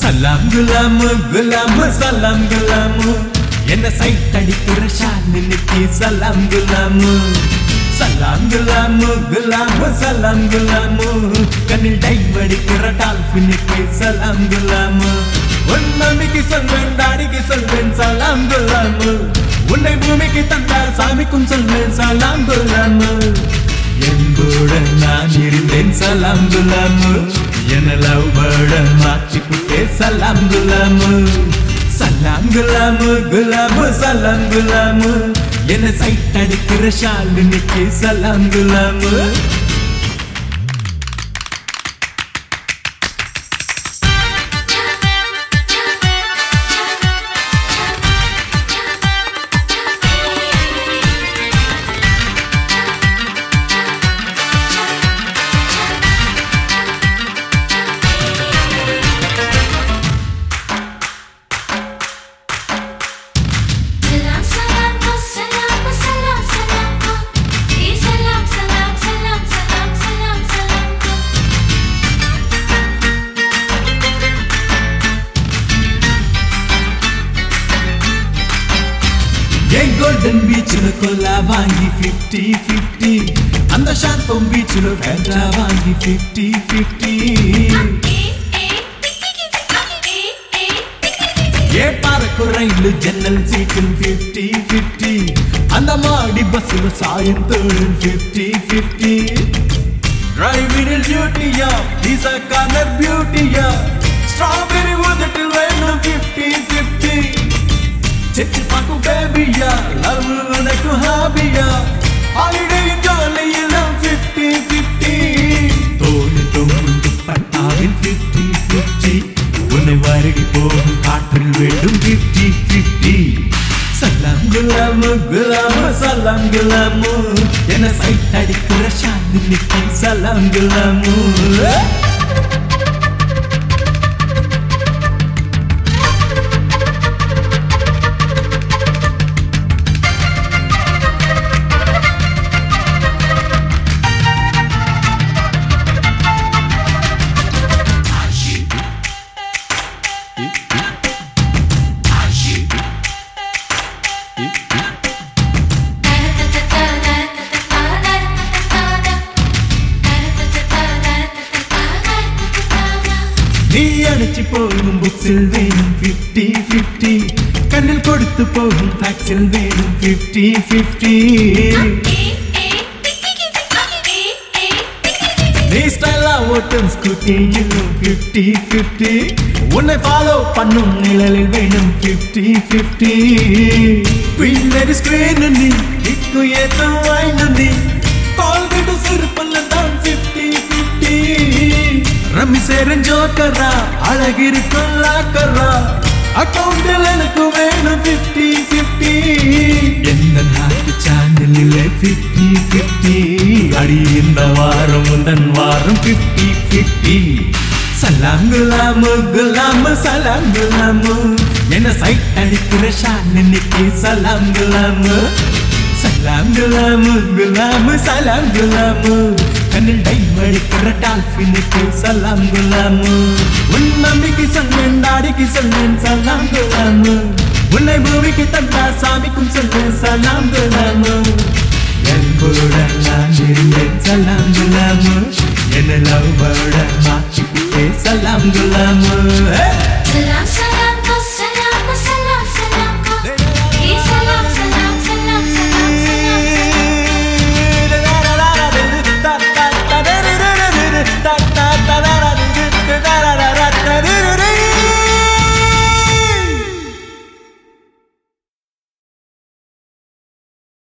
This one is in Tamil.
சலாம் குலாமு குலாமு சலாம் குலாமு என்ன சைட் அடிக்கிற ஷாலினிக்கு சலாம் குலாமு சலாம் குலாமு குலாமு சலாம் குலாமு கண்ணில் டைம் அடிக்கிற டால்பினுக்கு சலாம் குலாமு உன் மம்மிக்கு சொல்வேன் டாடிக்கு சொல்வேன் சலாம் குலாமு உன்னை பூமிக்கு தந்தால் சாமிக்கும் சொல்வேன் சலாம் குலாமு என்போட நான் இருந்தேன் சலாம் குலாமு என்ன லவ் பேர்ட மாற்றி புட்டே சலாம் குலாமு சலாம் குலாமு குலாமு சலாம் குலாமு என்ன சைட் அடிக்கிற ஷாலினிக்கு சலாம் குலாமு Salam salam salam salam salam e salam salam salam salam salam salam என் கோல்டன் பீச்சில் கொல்லா வாங்கி பிப்டி பிப்டி அந்த சாந்தம் பீச்சில் வேண்டா வாங்கி fifty fifty e e e e ஏ பாருக்கு ரயில் ஜன்னல் சீட்டில் பிப்டி பிப்டி அந்த மாடி பஸ்ஸில் சாயம் தோழில் பிப்டி பிப்டி டிரைவினில் டியூட்டியா பீசா கார்னர் பியூட்டியா ஸ்ட்ராபெரி உதட்டில் வேணும் பிப்டி பிப்டி செச்சு பார்க்கும் பேபியா லவ் உனக்கு ஹாபியா ஹாலிடே ஜாலி எல்லாம் பிப்டி பிப்டி தோணி தோண்டு பட்டாவில் பிப்டி பிப்டி உன்னை வருடி போகும் காற்றில் வேண்டும் பிப்டி பிப்டி சலாம் குலாமு குலாமு சலாம் குலாமு என சைட் அடிக்கிற ஷாலினிக்கு சலாம் குலாமு நீ அடிச்சு போகும் புக்ஸில் வேணும் பிப்டி பிப்டி கண்ணில் கொடுத்து போகும் ஃபேக்ஸில் வேணும் பிப்டி பிப்டி நீ ஸ்டைலா ஓட்டும் ஸ்கூட்டி இன்னும் பிப்டி பிப்டி உன்னை ஃபாலோ பண்ணும் நிழலில் வேணும் பிப்டி பிப்டி பின்னடி ஸ்கிரீன் நீ இக்கு ஏத்தும் வாய்ந்து நீ கால் விட்டு சிறுப்பல்ல தான் பிப்டி பிப்டி ரம்மி சேரன் ஜோக்கரா அழகிருக்கும் லாக்கரா அக்கௌண்டில் எனக்கு வேணும் பிப்டி பிப்டி எந்த நாட்டு சேனலில் பிப்டி பிப்டி அடி இந்த வாரம் முந்தன் வாரம் பிப்டி பிப்டி சலாம் குலாமு குலாமு சலாம் குலாமு என்ன சைட் அடிக்கிற ஷாலினிக்கு சலாம் குலாமு சலாம் குலாமு குலாமு சலாம் குலாமு கண்ணில் டைம் அடிக்கிற டால்பினுக்கு சலாம் குலாமு உன் மம்மிக்கு சொன்னேன் டாடிக்கு சொன்னேன் சலாம் குலாமு உன்னை பூமிக்கு தந்தா சாமிக்கும் சொன்னேன் சலாம் குலாமு என் கூட நான் இருந்தேன் சலாம் குலாமு என்ன லவ் பேர்ட மாற்றிக்கிட்டே சலாம் குலாமு